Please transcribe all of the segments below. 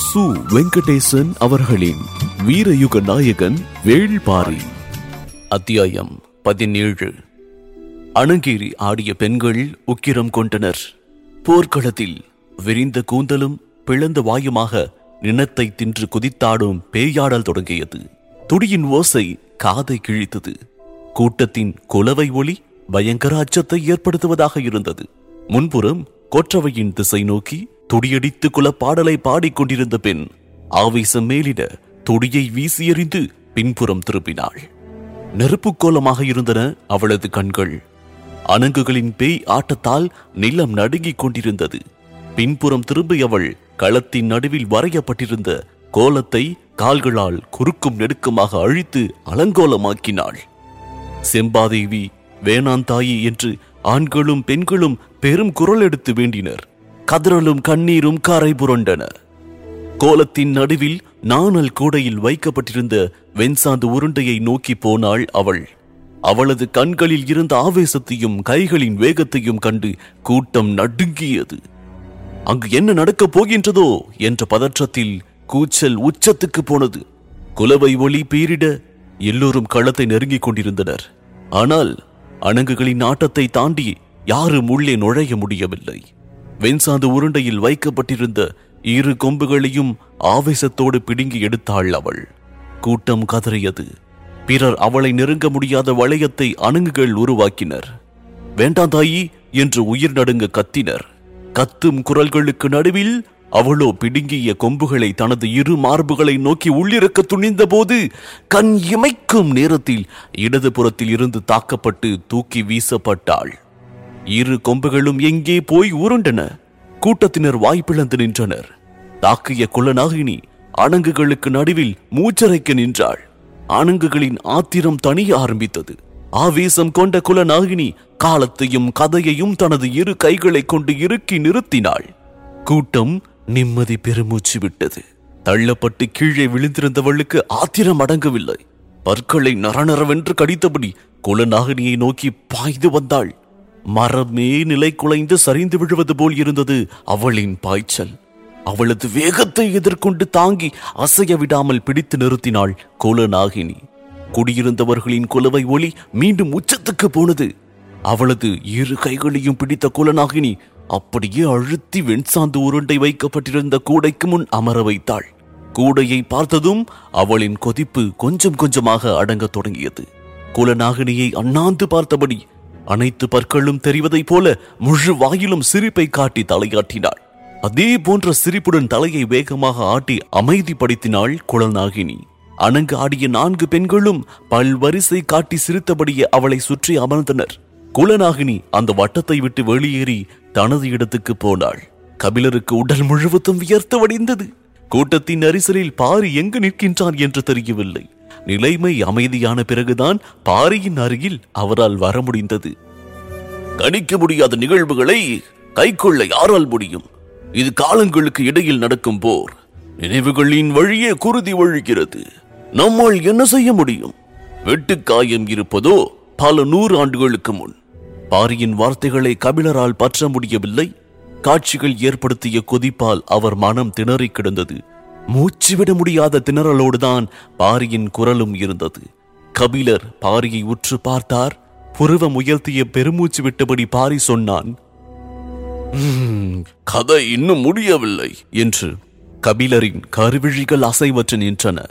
சு வெங்கடேசன் அவர்களின் வீரயுக நாயகன் வேள்பாரி அத்தியாயம் பதினேழு அணங்கேறி ஆடிய பெண்கள் உக்கிரம் கொண்டனர் போர்க்களத்தில் விரிந்த கூந்தலும் பிளந்த வாயுமாக நினத்தை தின்று குதித்தாடும் பேயாடல் தொடங்கியது துடியின் ஓசை காதை கிழித்தது கூட்டத்தின் குலவை ஒளி பயங்கர அச்சத்தை ஏற்படுத்துவதாக இருந்தது முன்புறம் கொற்றவையின் திசை நோக்கி துடியடித்து குலப்பாடலை பாடிக்கொண்டிருந்த பெண் ஆவேசம் மேலிட துடியை வீசி எறிந்து பின்புறம் திருப்பினாள் நெருப்புக் கோலமாக இருந்தன அவளது கண்கள் அணங்குகளின் பேய் ஆட்டத்தால் நிலம் நடுங்கிக் கொண்டிருந்தது பின்புறம் திரும்பியவள் களத்தின் நடுவில் வரையப்பட்டிருந்த கோலத்தை கால்களால் குறுக்கும் நெடுக்குமாக அழித்து அலங்கோலமாக்கினாள் செம்பாதேவி வேணாந்தாயி என்று ஆண்களும் பெண்களும் பெரும் குரல் எடுத்து வேண்டினர் கதறலும் கண்ணீரும் கரை புரண்டன கோலத்தின் நடுவில் நாணல் கூடையில் வைக்கப்பட்டிருந்த வெண்சாந்து உருண்டையை நோக்கி போனாள் அவள் அவளது கண்களில் இருந்த ஆவேசத்தையும் கைகளின் வேகத்தையும் கண்டு கூட்டம் நடுங்கியது அங்கு என்ன நடக்கப் போகின்றதோ என்ற பதற்றத்தில் கூச்சல் உச்சத்துக்கு போனது குலவை ஒளி பீரிட எல்லோரும் களத்தை நெருங்கிக் கொண்டிருந்தனர் ஆனால் அணங்குகளின் ஆட்டத்தை தாண்டி யாரும் உள்ளே நுழைய முடியவில்லை வெண்சாந்து உருண்டையில் வைக்கப்பட்டிருந்த இரு கொம்புகளையும் ஆவேசத்தோடு பிடுங்கி எடுத்தாள் அவள் கூட்டம் கதறியது பிறர் அவளை நெருங்க முடியாத வளையத்தை அணங்குகள் உருவாக்கினர் வேண்டாம் தாயி என்று உயிர் நடுங்க கத்தினர் கத்தும் குரல்களுக்கு நடுவில் அவளோ பிடுங்கிய கொம்புகளை தனது இரு மார்புகளை நோக்கி உள்ளிருக்க துணிந்த போது கண் இமைக்கும் நேரத்தில் இடது புறத்தில் இருந்து தாக்கப்பட்டு தூக்கி வீசப்பட்டாள் இரு கொம்புகளும் எங்கே போய் உருண்டன கூட்டத்தினர் வாய்ப்பிழந்து நின்றனர் தாக்கிய குலநாகினி அணங்குகளுக்கு நடுவில் மூச்சரைக்க நின்றாள் அணங்குகளின் ஆத்திரம் தணிய ஆரம்பித்தது ஆவேசம் கொண்ட குலநாகினி காலத்தையும் கதையையும் தனது இரு கைகளை கொண்டு இறுக்கி நிறுத்தினாள் கூட்டம் நிம்மதி பெருமூச்சு விட்டது தள்ளப்பட்டு கீழே விழுந்திருந்தவளுக்கு ஆத்திரம் அடங்கவில்லை பற்களை நரநரவென்று கடித்தபடி குலநாகினியை நோக்கி பாய்ந்து வந்தாள் மரமே நிலை குலைந்து சரிந்து விழுவது போல் இருந்தது அவளின் பாய்ச்சல் அவளது வேகத்தை எதிர்கொண்டு தாங்கி அசைய விடாமல் பிடித்து நிறுத்தினாள் குலநாகினி குடியிருந்தவர்களின் குலவை ஒளி மீண்டும் உச்சத்துக்கு போனது அவளது இரு கைகளையும் பிடித்த குலநாகினி அப்படியே அழுத்தி வெண்சாந்து உருண்டை வைக்கப்பட்டிருந்த கூடைக்கு முன் அமர வைத்தாள் கூடையை பார்த்ததும் அவளின் கொதிப்பு கொஞ்சம் கொஞ்சமாக அடங்கத் தொடங்கியது குலநாகினியை அண்ணாந்து பார்த்தபடி அனைத்து பற்களும் தெரிவதைப் போல முழு வாயிலும் சிரிப்பை காட்டி தலையாட்டினாள் அதே போன்ற சிரிப்புடன் தலையை வேகமாக ஆட்டி அமைதிப்படுத்தினாள் குலநாகினி அணங்கு ஆடிய நான்கு பெண்களும் பல்வரிசை காட்டி சிரித்தபடியே அவளை சுற்றி அமர்ந்தனர் குலநாகினி அந்த வட்டத்தை விட்டு வெளியேறி தனது இடத்துக்கு போனாள் கபிலருக்கு உடல் முழுவதும் வியர்த்து வடிந்தது கூட்டத்தின் அரிசலில் பாரி எங்கு நிற்கின்றான் என்று தெரியவில்லை நிலைமை அமைதியான பிறகுதான் பாரியின் அருகில் அவரால் வர முடிந்தது கணிக்க முடியாத நிகழ்வுகளை கைக்கொள்ள யாரால் முடியும் இது காலங்களுக்கு இடையில் நடக்கும் போர் நினைவுகளின் வழியே குருதி வழிகிறது நம்மால் என்ன செய்ய முடியும் வெட்டுக்காயம் இருப்பதோ பல நூறு ஆண்டுகளுக்கு முன் பாரியின் வார்த்தைகளை கபிலரால் பற்ற முடியவில்லை காட்சிகள் ஏற்படுத்திய கொதிப்பால் அவர் மனம் திணறிக் கிடந்தது மூச்சுவிட முடியாத திணறலோடுதான் பாரியின் குரலும் இருந்தது கபிலர் பாரியை உற்று பார்த்தார் புருவம் உயர்த்திய பெருமூச்சு விட்டபடி பாரி சொன்னான் "ம், கதை இன்னும் முடியவில்லை என்று கபிலரின் கருவிழிகள் அசைவற்று நின்றன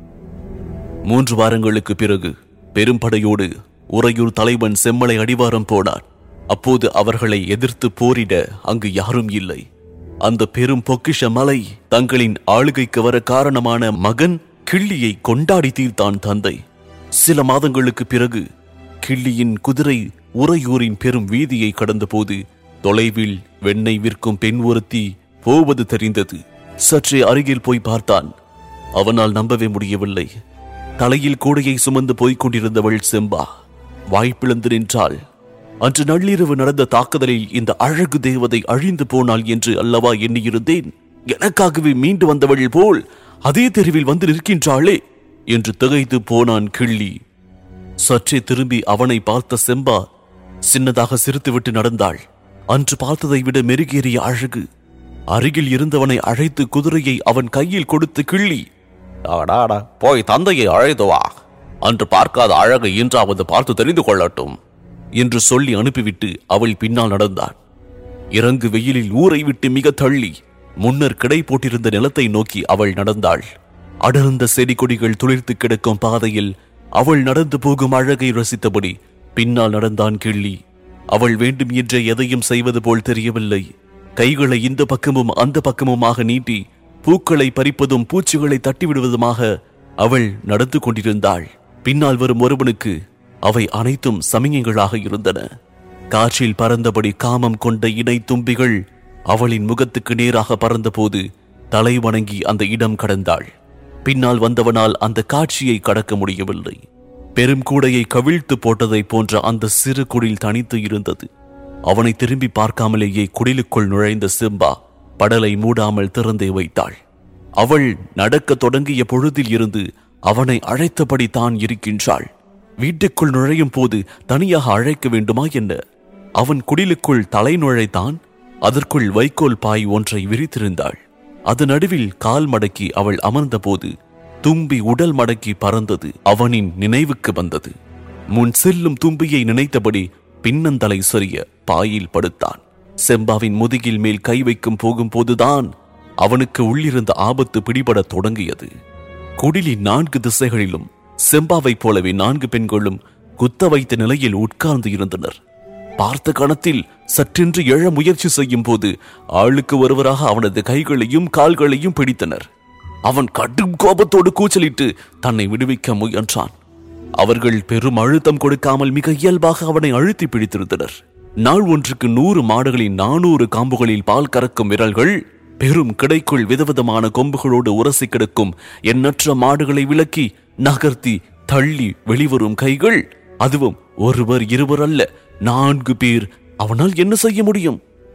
மூன்று வாரங்களுக்கு பிறகு பெரும்படையோடு உறையூர் தலைவன் செம்மலை அடிவாரம் போனார் அப்போது அவர்களை எதிர்த்து போரிட அங்கு யாரும் இல்லை அந்த பெரும் பொக்கிஷ மலை தங்களின் ஆளுகைக்கு வர காரணமான மகன் கிள்ளியை கொண்டாடி தீர்த்தான் தந்தை சில மாதங்களுக்கு பிறகு கிள்ளியின் குதிரை உறையூரின் பெரும் வீதியை கடந்தபோது தொலைவில் வெண்ணெய் விற்கும் பெண் ஒருத்தி போவது தெரிந்தது சற்றே அருகில் போய் பார்த்தான் அவனால் நம்பவே முடியவில்லை தலையில் கூடையை சுமந்து போய்க் கொண்டிருந்தவள் செம்பா வாய்ப்பிழந்து நின்றாள் அன்று நள்ளிரவு நடந்த தாக்குதலில் இந்த அழகு தேவதை அழிந்து போனாள் என்று அல்லவா எண்ணியிருந்தேன் எனக்காகவே மீண்டு வந்தவள் போல் அதே தெருவில் வந்து நிற்கின்றாளே என்று திகைத்து போனான் கிள்ளி சற்றே திரும்பி அவனை பார்த்த செம்பா சின்னதாக சிரித்துவிட்டு நடந்தாள் அன்று பார்த்ததை விட மெருகேறிய அழகு அருகில் இருந்தவனை அழைத்து குதிரையை அவன் கையில் கொடுத்து கிள்ளி "டாடாடா, போய் தந்தையை அழைத்து வா அன்று பார்க்காத அழகை இன்றாவது பார்த்து தெரிந்து கொள்ளட்டும் என்று சொல்லி அனுப்பிவிட்டு அவள் பின்னால் நடந்தான் இறங்கு வெயிலில் ஊரை விட்டு மிக தள்ளி முன்னர் கிடை போட்டிருந்த நிலத்தை நோக்கி அவள் நடந்தாள் அடர்ந்த செடி கொடிகள் துளிர்த்து கிடக்கும் பாதையில் அவள் நடந்து போகும் அழகை ரசித்தபடி பின்னால் நடந்தான் கிள்ளி அவள் வேண்டும் என்ற எதையும் செய்வது போல் தெரியவில்லை கைகளை இந்த பக்கமும் அந்த பக்கமுமாக நீட்டி பூக்களை பறிப்பதும் பூச்சிகளை தட்டிவிடுவதுமாக அவள் நடந்து கொண்டிருந்தாள் பின்னால் வரும் ஒருவனுக்கு அவை அனைத்தும் சமிஞைகளாக இருந்தன காற்றில் பறந்தபடி காமம் கொண்ட இணை தும்பிகள் அவளின் முகத்துக்கு நேராக பறந்தபோது தலை வணங்கி அந்த இடம் கடந்தாள் பின்னால் வந்தவனால் அந்த காட்சியை கடக்க முடியவில்லை பெரும் கூடையை கவிழ்த்து போட்டதைப் போன்ற அந்த சிறு குடில் தனித்து இருந்தது அவனை திரும்பி பார்க்காமலேயே குடிலுக்குள் நுழைந்த சிம்பா படலை மூடாமல் திறந்தே வைத்தாள் அவள் நடக்கத் தொடங்கிய பொழுதில் இருந்து அவனை அழைத்தபடி தான் இருக்கின்றாள் வீட்டுக்குள் நுழையும் போது தனியாக அழைக்க வேண்டுமா என்ன அவன் குடிலுக்குள் தலை நுழைத்தான் அதற்குள் வைக்கோல் பாய் ஒன்றை விரித்திருந்தாள் அது நடுவில் கால் மடக்கி அவள் அமர்ந்தபோது தும்பி உடல் மடக்கி பறந்தது அவனின் நினைவுக்கு வந்தது முன் செல்லும் தும்பியை நினைத்தபடி பின்னந்தலை சொரிய பாயில் படுத்தான் செம்பாவின் முதுகில் மேல் கை வைக்கும் போகும்போதுதான் அவனுக்கு உள்ளிருந்த ஆபத்து பிடிபடத் தொடங்கியது குடிலின் நான்கு திசைகளிலும் செம்பாவைப் போலவே நான்கு பெண்களும் குத்த வைத்த நிலையில் உட்கார்ந்து இருந்தனர் பார்த்த கணத்தில் சற்றென்று எழ முயற்சி செய்யும் போது ஆளுக்கு ஒருவராக அவனது கைகளையும் கால்களையும் பிடித்தனர் அவன் கடும் கோபத்தோடு கூச்சலிட்டு தன்னை விடுவிக்க முயன்றான் அவர்கள் பெரும் அழுத்தம் கொடுக்காமல் மிக இயல்பாக அவனை அழுத்தி பிடித்திருந்தனர் நாள் ஒன்றுக்கு நூறு மாடுகளின் நானூறு காம்புகளில் பால் கறக்கும் விரல்கள் பெரும் கிடைக்குள் விதவிதமான கொம்புகளோடு உரசி கிடக்கும் எண்ணற்ற மாடுகளை விலக்கி நகர்த்தி தள்ளி வெளிவரும் கைகள் அதுவும் ஒருவர் இருவர் அல்ல நான்கு பேர் அவனால் என்ன செய்ய முடியும்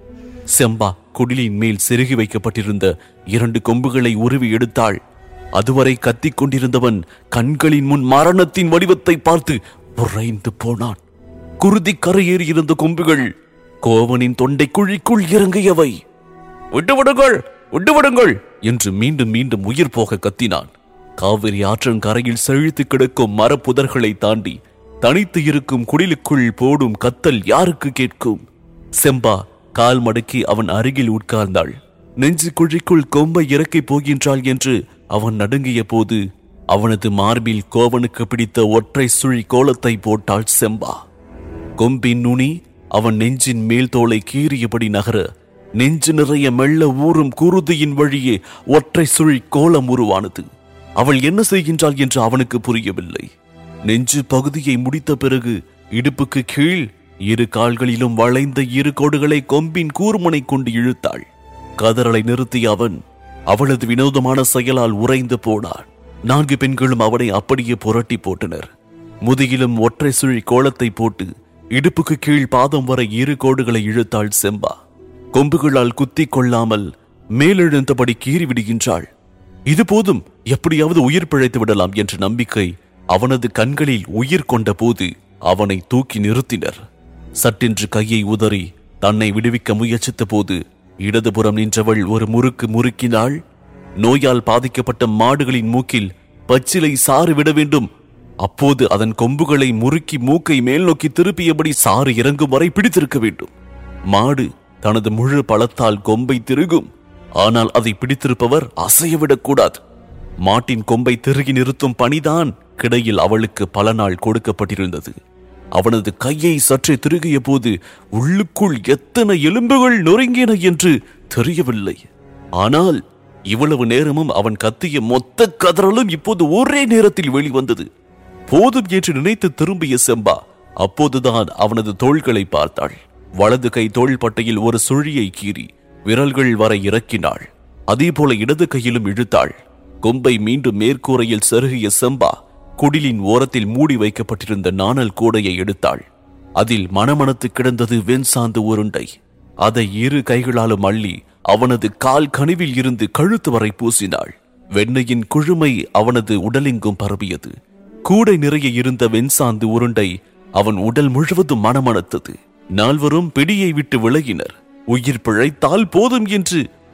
செம்பா குடிலின் மேல் செருகி வைக்கப்பட்டிருந்த இரண்டு கொம்புகளை உருவி எடுத்தாள் அதுவரை கத்திக் கொண்டிருந்தவன் கண்களின் முன் மரணத்தின் வடிவத்தை பார்த்து உறைந்து போனான் குருதி கரையேறி இருந்த கொம்புகள் கோவனின் தொண்டை குழிக்குள் இறங்கியவை விட்டுவிடுங்கள் விட்டுவிடுங்கள் என்று மீண்டும் மீண்டும் உயிர் போக கத்தினான் காவிரி ஆற்றன் கரையில் செழித்து கிடக்கும் மரப்புதர்களை தாண்டி தனித்து இருக்கும் குடிலுக்குள் போடும் கத்தல் யாருக்கு கேட்கும் செம்பா கால் மடக்கி அவன் அருகில் உட்கார்ந்தாள் நெஞ்சு குழிக்குள் கொம்பை இறக்கி போகின்றாள் என்று அவன் நடுங்கிய போது அவனது மார்பில் கோவனுக்கு பிடித்த ஒற்றை சுழி கோலத்தை போட்டாள் செம்பா கொம்பின் நுனி அவன் நெஞ்சின் மேல் தோலை கீறியபடி நகர நெஞ்சு நிறைய மெல்ல ஊறும் குருதியின் வழியே ஒற்றை சுழி கோலம் உருவானது அவள் என்ன செய்கின்றாள் என்று அவனுக்கு புரியவில்லை நெஞ்சு பகுதியை முடித்த பிறகு இடுப்புக்கு கீழ் இரு கால்களிலும் வளைந்த இரு கோடுகளை கொம்பின் கூர்முனை கொண்டு இழுத்தாள் கதறலை நிறுத்திய அவன் அவளது வினோதமான செயலால் உறைந்து போனான் நான்கு பெண்களும் அவனை அப்படியே புரட்டி போட்டனர் முதுகிலும் ஒற்றை சுழி கோலத்தை போட்டு இடுப்புக்கு கீழ் பாதம் வரை இரு கோடுகளை இழுத்தாள் செம்பா கொம்புகளால் குத்திக் கொள்ளாமல் மேலெழுந்தபடி கீறி விடுகின்றாள் இது போதும் எப்படியாவது உயிர் பிழைத்து விடலாம் என்ற நம்பிக்கை அவனது கண்களில் உயிர் கொண்ட போது அவனை தூக்கி நிறுத்தினர் சட்டென்று கையை உதறி தன்னை விடுவிக்க முயற்சித்த போது இடதுபுறம் நின்றவள் ஒரு முறுக்கு முறுக்கினாள் நோயால் பாதிக்கப்பட்ட மாடுகளின் மூக்கில் பச்சிலை சாறு விட வேண்டும் அப்போது அதன் கொம்புகளை முறுக்கி மூக்கை மேல் நோக்கி திருப்பியபடி சாறு இறங்கும் வரை பிடித்திருக்க வேண்டும் மாடு தனது முழு பலத்தால் கொம்பை திருகும் ஆனால் அதை பிடித்திருப்பவர் அசையவிடக் கூடாது மாட்டின் கொம்பை திருகி நிறுத்தும் பணிதான் கிடையில் அவளுக்கு பல நாள் கொடுக்கப்பட்டிருந்தது அவனது கையை சற்றே திருகிய போது உள்ளுக்குள் எத்தனை எலும்புகள் நொறுங்கின என்று தெரியவில்லை ஆனால் இவ்வளவு நேரமும் அவன் கத்திய மொத்த கதறலும் இப்போது ஒரே நேரத்தில் வெளிவந்தது போதும் என்று நினைத்து திரும்பிய செம்பா அப்போதுதான் அவனது தோள்களை பார்த்தாள் வலது கை தோள்பட்டையில் ஒரு சுழியை கீறி விரல்கள் வரை இறக்கினாள் அதேபோல இடது கையிலும் இழுத்தாள் கொம்பை மீண்டும் மேற்கூரையில் செருகிய செம்பா குடிலின் ஓரத்தில் மூடி வைக்கப்பட்டிருந்த நாணல் கூடையை எடுத்தாள் அதில் மணமணத்து கிடந்தது வெண்சாந்து உருண்டை அதை இரு கைகளாலும் அள்ளி அவனது கால் கனிவில் இருந்து கழுத்து வரை பூசினாள் வெண்ணையின் குழுமை அவனது உடலெங்கும் பரவியது கூடை நிறைய இருந்த வெண்சாந்து உருண்டை அவன் உடல் முழுவதும் மணமணத்தது நால்வரும் பிடியை விட்டு விலகினர் உயிர் பிழைத்தால் போதும் என்று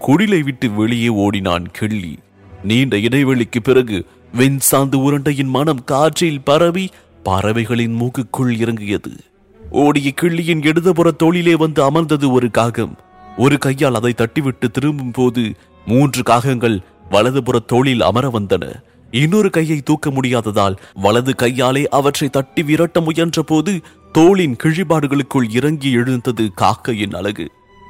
குடிலை விட்டு வெளியே ஓடினான் கிள்ளி நீண்ட இடைவெளிக்கு பிறகு வெண்சாந்து உருண்டையின் மனம் காற்றில் பரவி பறவைகளின் மூக்குக்குள் இறங்கியது ஓடிய கிள்ளியின் இடதுபுற தோளிலே வந்து அமர்ந்தது ஒரு காகம் ஒரு கையால் அதை தட்டிவிட்டு திரும்பும் போது மூன்று காகங்கள் வலதுபுற தோளில் அமர வந்தன இன்னொரு கையை தூக்க முடியாததால் வலது கையாலே அவற்றை தட்டி விரட்ட முயன்ற போது தோளின் கிழிபாடுகளுக்குள் இறங்கி எழுந்தது காக்கையின் அழகு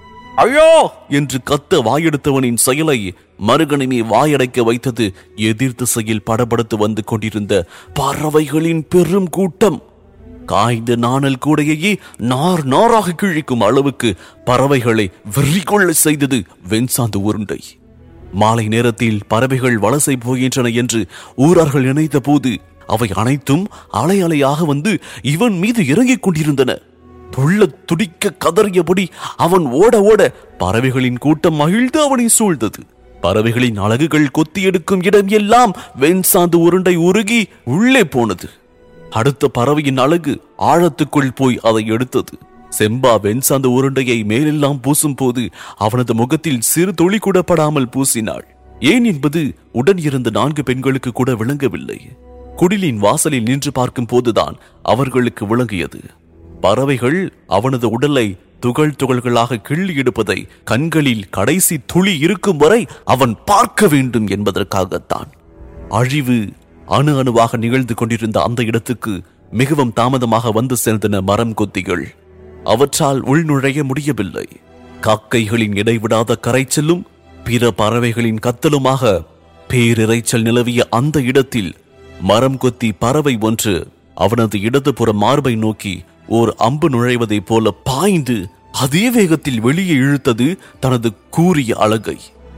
ஐயோ என்று கத்த வாயெடுத்தவனின் செயலை மறுகணினி வாயடைக்க வைத்தது எதிர் திசையில் படபடத்து வந்து கொண்டிருந்த பறவைகளின் பெரும் கூட்டம் காய்ந்த நாணல் கூடையையே நார் நாராக கிழிக்கும் அளவுக்கு பறவைகளை வெறிகொள்ள செய்தது வெண்சாந்து உருண்டை மாலை நேரத்தில் பறவைகள் வலசை போகின்றன என்று ஊரார்கள் நினைத்த போது அவை அனைத்தும் அலை அலையாக வந்து இவன் மீது இறங்கிக் கொண்டிருந்தன துள்ள துடிக்க கதறியபடி அவன் ஓட ஓட பறவைகளின் கூட்டம் மகிழ்ந்து அவனை சூழ்ந்தது பறவைகளின் அழகுகள் கொத்தி எடுக்கும் இடம் எல்லாம் வெண்சாந்து உருண்டை உருகி உள்ளே போனது அடுத்த பறவையின் அழகு ஆழத்துக்குள் போய் அதை எடுத்தது செம்பா வெண்சாந்த உருண்டையை மேலெல்லாம் பூசும் போது அவனது முகத்தில் சிறு துளி கூட படாமல் பூசினாள் ஏன் என்பது உடன் இருந்த நான்கு பெண்களுக்கு கூட விளங்கவில்லை குடிலின் வாசலில் நின்று பார்க்கும் போதுதான் அவர்களுக்கு விளங்கியது பறவைகள் அவனது உடலை துகள் துகள்களாக கிள்ளி எடுப்பதை கண்களில் கடைசி துளி இருக்கும் வரை அவன் பார்க்க வேண்டும் என்பதற்காகத்தான் அழிவு அணு அணுவாக நிகழ்ந்து கொண்டிருந்த அந்த இடத்துக்கு மிகவும் தாமதமாக வந்து சேர்ந்தன மரம் கொத்திகள் அவற்றால் உள்நுழைய முடியவில்லை காக்கைகளின் இடைவிடாத கரைச்சலும் பிற பறவைகளின் கத்தலுமாக பேரிரைச்சல் நிலவிய அந்த இடத்தில் மரம் கொத்தி பறவை ஒன்று அவனது இடதுபுற மார்பை நோக்கி ஓர் அம்பு நுழைவதைப் போல பாய்ந்து அதே வேகத்தில் வெளியே இழுத்தது தனது கூரிய அழகை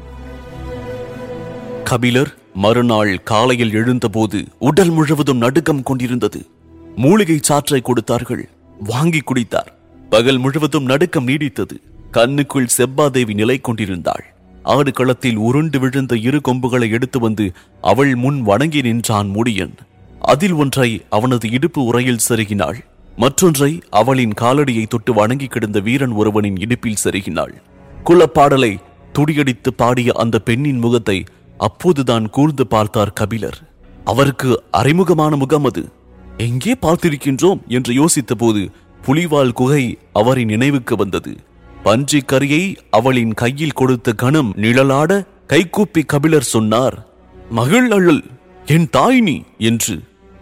கபிலர் மறுநாள் காலையில் எழுந்தபோது உடல் முழுவதும் நடுக்கம் கொண்டிருந்தது மூலிகை சாற்றை கொடுத்தார்கள் வாங்கி குடித்தார் பகல் முழுவதும் நடுக்கம் நீடித்தது கண்ணுக்குள் செப்பாதேவி நிலை கொண்டிருந்தாள் ஆடு களத்தில் உருண்டு விழுந்த இரு கொம்புகளை எடுத்து வந்து அவள் முன் வணங்கி நின்றான் முடியன் அதில் ஒன்றை அவனது இடுப்பு உரையில் செருகினாள் மற்றொன்றை அவளின் காலடியை தொட்டு வணங்கி கிடந்த வீரன் ஒருவனின் இடுப்பில் செருகினாள் குலப்பாடலை துடியடித்து பாடிய அந்த பெண்ணின் முகத்தை அப்போதுதான் கூர்ந்து பார்த்தார் கபிலர் அவருக்கு அறிமுகமான முகம் அது எங்கே பார்த்திருக்கின்றோம் என்று யோசித்த போது புலிவால் குகை அவரின் நினைவுக்கு வந்தது பன்றி கரியை அவளின் கையில் கொடுத்த கணம் நிழலாட கைகூப்பி கபிலர் சொன்னார் மகள் அள்ளல் என் தாய் நீ என்று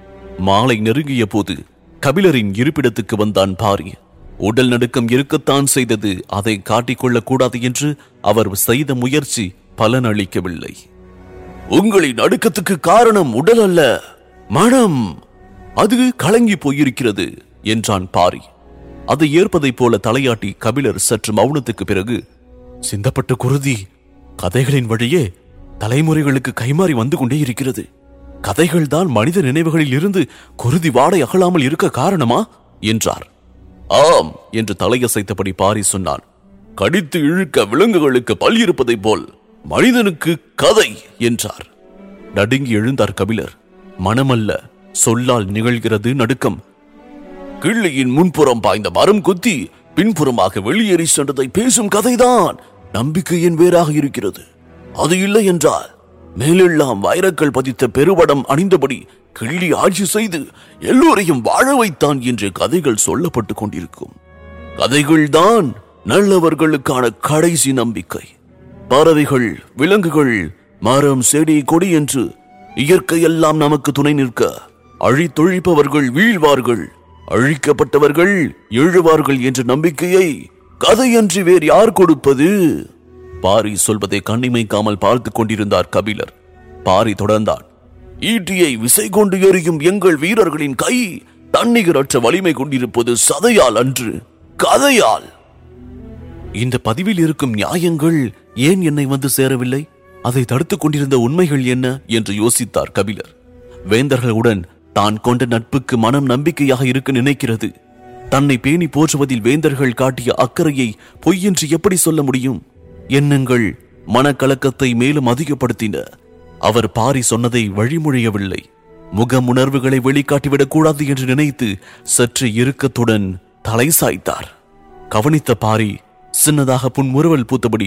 மாலை நெருங்கிய போது கபிலரின் இருப்பிடத்துக்கு வந்தான் பாரி உடல் நடுக்கம் இருக்கத்தான் செய்தது அதை காட்டிக்கொள்ளக் கூடாது என்று அவர் செய்த முயற்சி பலனளிக்கவில்லை உங்களின் நடுக்கத்துக்கு காரணம் உடல் அல்ல மனம் அது கலங்கி போயிருக்கிறது என்றான் பாரி அதை ஏற்பதைப் போல தலையாட்டி கபிலர் சற்று மௌனத்துக்கு பிறகு சிந்தப்பட்ட குருதி கதைகளின் வழியே தலைமுறைகளுக்கு கைமாறி வந்து கொண்டே இருக்கிறது கதைகள்தான் மனித நினைவுகளில் இருந்து குருதி வாடை அகலாமல் இருக்க காரணமா என்றார் ஆம் என்று தலையசைத்தபடி பாரி சொன்னான் கடித்து இழுக்க விலங்குகளுக்கு பல் இருப்பதைப் போல் மனிதனுக்கு கதை என்றார் நடுங்கி எழுந்தார் கபிலர் மனமல்ல சொல்லால் நிகழ்கிறது நடுக்கம் கிள்ளியின் முன்புறம் பாய்ந்த மரம் குத்தி பின்புறமாக வெளியேறி சென்றதை பேசும் கதைதான் நம்பிக்கையின் வேறாக இருக்கிறது அது இல்லை என்றால் மேலெல்லாம் வைரக்கல் பதித்த பெருவடம் அணிந்தபடி கிள்ளி ஆட்சி செய்து எல்லோரையும் வாழ வைத்தான் என்று கதைகள் சொல்லப்பட்டு கொண்டிருக்கும் கதைகள்தான் நல்லவர்களுக்கான கடைசி நம்பிக்கை பறவைகள் விலங்குகள் மரம் செடி கொடி என்று இயற்கையெல்லாம் நமக்கு துணை நிற்க அழித்தொழிப்பவர்கள் வீழ்வார்கள் அழிக்கப்பட்டவர்கள் எழுவார்கள் என்ற நம்பிக்கையை கதையன்றி வேறு யார் கொடுப்பது பாரி சொல்வதை கண்ணிமைக்காமல் பார்த்துக் கொண்டிருந்தார் கபிலர் பாரி தொடர்ந்தான் ஈட்டியை விசை கொண்டு எறியும் எங்கள் வீரர்களின் கை தன்னிகரற்ற வலிமை கொண்டிருப்பது சதையால் அன்று கதையால் இந்த பதிவில் இருக்கும் நியாயங்கள் ஏன் என்னை வந்து சேரவில்லை அதை தடுத்துக் கொண்டிருந்த உண்மைகள் என்ன என்று யோசித்தார் கபிலர் வேந்தர்களுடன் தான் கொண்ட நட்புக்கு மனம் நம்பிக்கையாக இருக்க நினைக்கிறது தன்னை பேணி போற்றுவதில் வேந்தர்கள் காட்டிய அக்கறையை பொய்யென்று எப்படி சொல்ல முடியும் எண்ணங்கள் மனக்கலக்கத்தை மேலும் அதிகப்படுத்தின அவர் பாரி சொன்னதை வழிமொழியவில்லை முகமுணர்வுகளை வெளிக்காட்டிவிடக் கூடாது என்று நினைத்து சற்று இறுக்கத்துடன் தலை சாய்த்தார் கவனித்த பாரி சின்னதாக புன்முறுவல் பூத்தபடி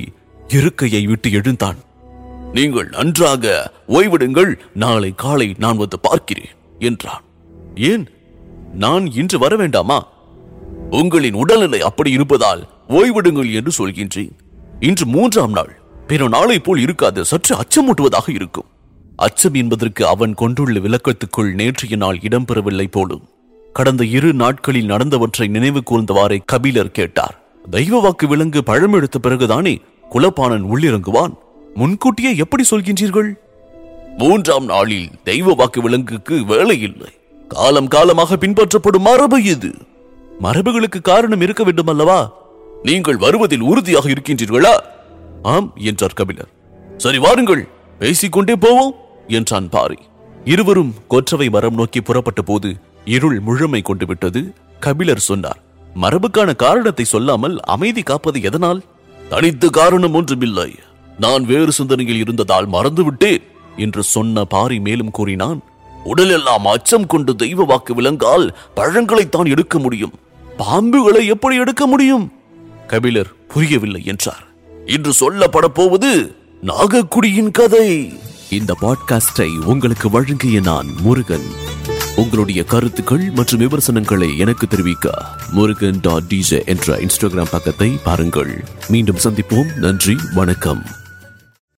இருக்கையை விட்டு எழுந்தான் நீங்கள் நன்றாக ஓய்விடுங்கள் நாளை காலை நான் வந்து பார்க்கிறேன் என்றான் ஏன் நான் இன்று வர வேண்டாமா உங்களின் உடல்நிலை அப்படி இருப்பதால் ஓய்விடுங்கள் என்று சொல்கின்றேன் இன்று மூன்றாம் நாள் பிற நாளை போல் இருக்காது சற்று அச்சமூட்டுவதாக இருக்கும் அச்சம் என்பதற்கு அவன் கொண்டுள்ள விளக்கத்துக்குள் நேற்றைய நாள் இடம்பெறவில்லை போலும் கடந்த இரு நாட்களில் நடந்தவற்றை நினைவு கூர்ந்தவாறே கபிலர் கேட்டார் தெய்வ வாக்கு விலங்கு பழமெடுத்த பிறகுதானே குலப்பாணன் உள்ளிறங்குவான் முன்கூட்டியே எப்படி சொல்கின்றீர்கள் மூன்றாம் நாளில் தெய்வ வாக்கு விலங்குக்கு வேலை இல்லை காலம் காலமாக பின்பற்றப்படும் மரபு இது மரபுகளுக்கு காரணம் இருக்க வேண்டும் அல்லவா நீங்கள் வருவதில் உறுதியாக இருக்கின்றீர்களா ஆம் என்றார் கபிலர் சரி வாருங்கள் பேசிக்கொண்டே போவோம் என்றான் பாரி இருவரும் கொற்றவை மரம் நோக்கி புறப்பட்ட போது இருள் முழுமை கொண்டு விட்டது கபிலர் சொன்னார் மரபுக்கான காரணத்தை சொல்லாமல் அமைதி காப்பது எதனால் தனித்து காரணம் ஒன்றுமில்லை நான் வேறு சிந்தனையில் இருந்ததால் மறந்துவிட்டேன் என்று சொன்ன பாரி மேலும் கூறினான் உடலெல்லாம் அச்சம் கொண்டு தெய்வ வாக்கு விலங்கால் பழங்களைத்தான் எடுக்க முடியும் பாம்புகளை எப்படி எடுக்க முடியும் கபிலர் புரியவில்லை என்றார் இன்று சொல்லப்பட போவது நாகக்குடியின் கதை இந்த பாட்காஸ்டை உங்களுக்கு வழங்கிய நான் முருகன் உங்களுடைய கருத்துக்கள் மற்றும் விமர்சனங்களை எனக்கு தெரிவிக்க முருகன் டாட் டிஜே என்ற இன்ஸ்டாகிராம் பக்கத்தை பாருங்கள் மீண்டும் சந்திப்போம் நன்றி வணக்கம்